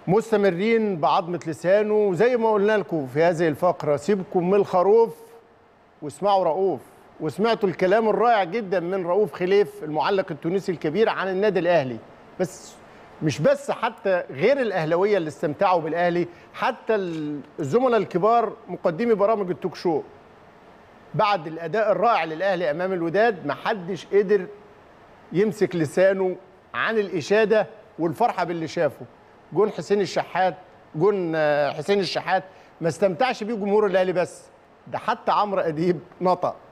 مستمرين بعظمه لسانه وزي ما قلنا لكم في هذه الفقره سيبكم من الخروف واسمعوا رؤوف وسمعتوا الكلام الرائع جدا من رؤوف خليف المعلق التونسي الكبير عن النادي الاهلي بس مش بس حتى غير الاهلاويه اللي استمتعوا بالاهلي حتى الزملاء الكبار مقدمي برامج التوك شو بعد الاداء الرائع للاهلي امام الوداد محدش قدر يمسك لسانه عن الاشاده والفرحه باللي شافه جون حسين الشحات جون حسين الشحات ما استمتعش بيه جمهور الاهلي بس ده حتى عمرو اديب نطق